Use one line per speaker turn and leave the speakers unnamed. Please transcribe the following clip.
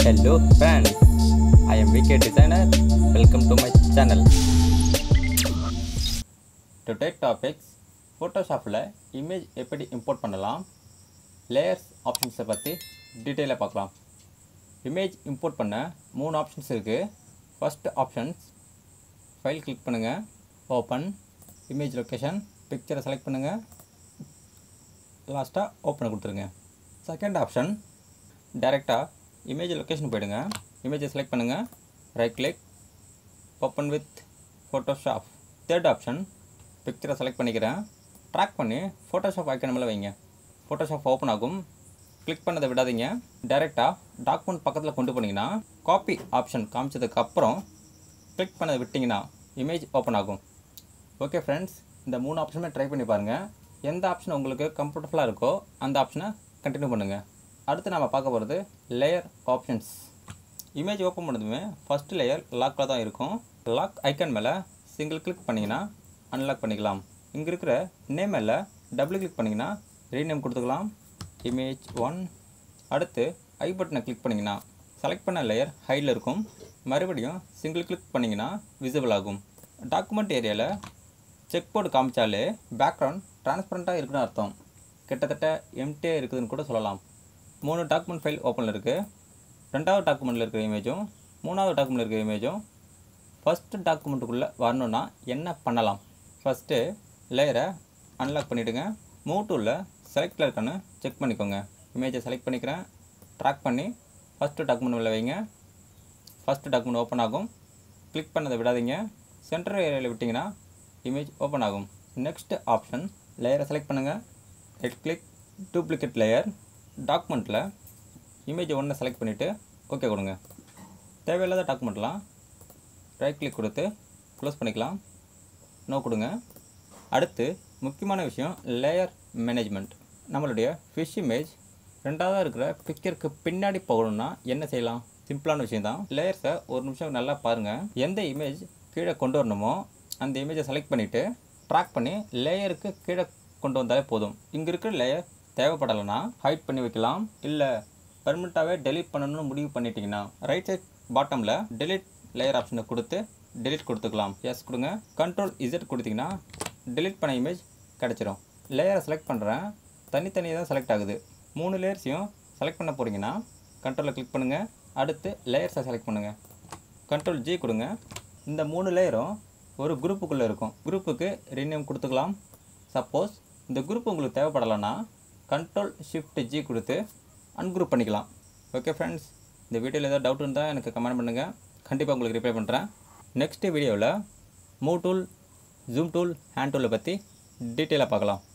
Hello friends, I am VK Designer. Welcome to my channel. Today topics ஃபோட்டோஷாப்பில் image எப்படி import பண்ணலாம் layers ஆப்ஷன்ஸை பற்றி டீட்டெயிலாக பார்க்கலாம் இமேஜ் இம்போர்ட் பண்ண மூணு ஆப்ஷன்ஸ் இருக்குது ஃபர்ஸ்ட் ஆப்ஷன்ஸ் ஃபைல் கிளிக் பண்ணுங்கள் ஓப்பன் இமேஜ் லொக்கேஷன் பிக்சரை செலக்ட் பண்ணுங்கள் லாஸ்ட்டாக ஓப்பனை கொடுத்துருங்க செகண்ட் ஆப்ஷன் டைரெக்டாக இமேஜ் லொக்கேஷன் போயிடுங்க இமேஜை செலக்ட் பண்ணுங்கள் right click open with Photoshop third option பிக்சரை செலக்ட் பண்ணிக்கிறேன் ட்ராக் பண்ணி ஃபோட்டோஷாப் ஐக்கன் மேலே வைங்க ஃபோட்டோஷாப் ஓப்பன் ஆகும் கிளிக் பண்ணதை விடாதீங்க டைரெக்டாக டாக்குமெண்ட் பக்கத்தில் கொண்டு போனீங்கன்னா காப்பி ஆப்ஷன் காமிச்சதுக்கு அப்புறம் கிளிக் பண்ணதை விட்டிங்கன்னா இமேஜ் ஓப்பன் ஆகும் ஓகே ஃப்ரெண்ட்ஸ் இந்த மூணு ஆப்ஷனுமே ட்ரை பண்ணி பாருங்கள் எந்த ஆப்ஷன் உங்களுக்கு கம்ஃபர்டபுளாக இருக்கோ அந்த ஆப்ஷனை கண்டினியூ பண்ணுங்கள் அடுத்து நம்ம பார்க்க போகிறது லேயர் ஆப்ஷன்ஸ் இமேஜ் ஓப்பன் பண்ணதுமே ஃபஸ்ட் லேயர் லாக்கில் தான் இருக்கும் லாக் ஐக்கன் மேலே சிங்கிள் கிளிக் பண்ணிங்கன்னா அன்லாக் பண்ணிக்கலாம் இங்கே இருக்கிற நேம் மேலே டபுள் கிளிக் பண்ணிங்கன்னா ரீநேம் கொடுத்துக்கலாம் இமேஜ் ஒன் அடுத்து ஐ பட்டனை கிளிக் பண்ணிங்கன்னா செலக்ட் பண்ண லேயர் ஹைடில் இருக்கும் மறுபடியும் சிங்கிள் கிளிக் பண்ணிங்கன்னா விசிபிள் ஆகும் டாக்குமெண்ட் ஏரியாவில் செக் போர்டு காமிச்சாலே பேக்ரவுண்ட் டிரான்ஸ்பரண்ட்டாக இருக்குன்னு அர்த்தம் கிட்டத்தட்ட எம்டியாக இருக்குதுன்னு கூட சொல்லலாம் மூணு டாக்குமெண்ட் ஃபைல் ஓப்பனில் இருக்குது ரெண்டாவது டாக்குமெண்ட்டில் இருக்கிற இமேஜும் மூணாவது டாக்குமெண்ட்டில் இருக்கிற இமேஜும் ஃபஸ்ட்டு டாக்குமெண்ட்டுக்குள்ளே வரணுன்னா என்ன பண்ணலாம் ஃபஸ்ட்டு லேயரை அன்லாக் பண்ணிவிடுங்க மூவ் டூலில் செலக்டில் இருக்கான்னு செக் பண்ணிக்கோங்க இமேஜை செலக்ட் பண்ணிக்கிறேன் ட்ராக் பண்ணி ஃபஸ்ட்டு டாக்குமெண்ட் உள்ள வைங்க ஃபஸ்ட்டு டாக்குமெண்ட் ஓப்பன் ஆகும் கிளிக் பண்ணதை விடாதீங்க சென்டர் ஏரியாவில் விட்டிங்கன்னா இமேஜ் ஓப்பன் ஆகும் நெக்ஸ்ட் ஆப்ஷன் லேயரை செலக்ட் பண்ணுங்கள் ரைட் கிளிக் டூப்ளிகேட் லேயர் டாக்குமெண்ட்டில் இமேஜை ஒன்று செலக்ட் பண்ணிவிட்டு ஓகே கொடுங்க தேவையில்லாத டாக்குமெண்ட்லாம் ரைட் கிளிக் கொடுத்து க்ளோஸ் பண்ணிக்கலாம் நோ கொடுங்க அடுத்து முக்கியமான விஷயம் லேயர் மேனேஜ்மெண்ட் நம்மளுடைய ஃபிஷ் இமேஜ் ரெண்டாவதாக இருக்கிற பிக்சருக்கு பின்னாடி போகணும்னா என்ன செய்யலாம் சிம்பிளான விஷயம் தான் லேயர்ஸை ஒரு நிமிஷம் நல்லா பாருங்கள் எந்த இமேஜ் கீழே கொண்டு வரணுமோ அந்த இமேஜை செலக்ட் பண்ணிவிட்டு ட்ராக் பண்ணி லேயருக்கு கீழே கொண்டு வந்தாலே போதும் இங்கே இருக்கிற லேயர் தேவைப்படலைன்னா ஹைட் பண்ணி வைக்கலாம் இல்லை பெர்மனெண்ட்டாகவே டெலீட் பண்ணணும்னு முடிவு பண்ணிட்டீங்கன்னா ரைட் சைட் பாட்டமில் delete லேயர் ஆப்ஷனை கொடுத்து delete கொடுத்துக்கலாம் எஸ் கொடுங்க கண்ட்ரோல் இசட் கொடுத்தீங்கன்னா delete பண்ண இமேஜ் கிடச்சிரும் லேயரை செலக்ட் பண்ணுறேன் தனித்தனியாக தான் செலக்ட் ஆகுது மூணு லேயர்ஸையும் செலக்ட் பண்ண போகிறீங்கன்னா கண்ட்ரோலில் கிளிக் பண்ணுங்கள் அடுத்து லேயர்ஸை செலக்ட் பண்ணுங்கள் கண்ட்ரோல் ஜி கொடுங்க இந்த மூணு லேயரும் ஒரு குரூப்புக்குள்ளே இருக்கும் குரூப்புக்கு ரீநேம் கொடுத்துக்கலாம் சப்போஸ் இந்த குரூப் உங்களுக்கு தேவைப்படலைன்னா கண்ட்ரோல் ஷிஃப்ட் ஜி கொடுத்து அன்குரூப் பண்ணிக்கலாம் ஓகே ஃப்ரெண்ட்ஸ் இந்த வீடியோவில் ஏதாவது டவுட் இருந்தால் எனக்கு கமெண்ட் பண்ணுங்கள் கண்டிப்பாக உங்களுக்கு ரிப்ளை பண்ணுறேன் நெக்ஸ்ட் வீடியோவில் move tool zoom tool hand டூலை பற்றி டீட்டெயிலாக பார்க்கலாம்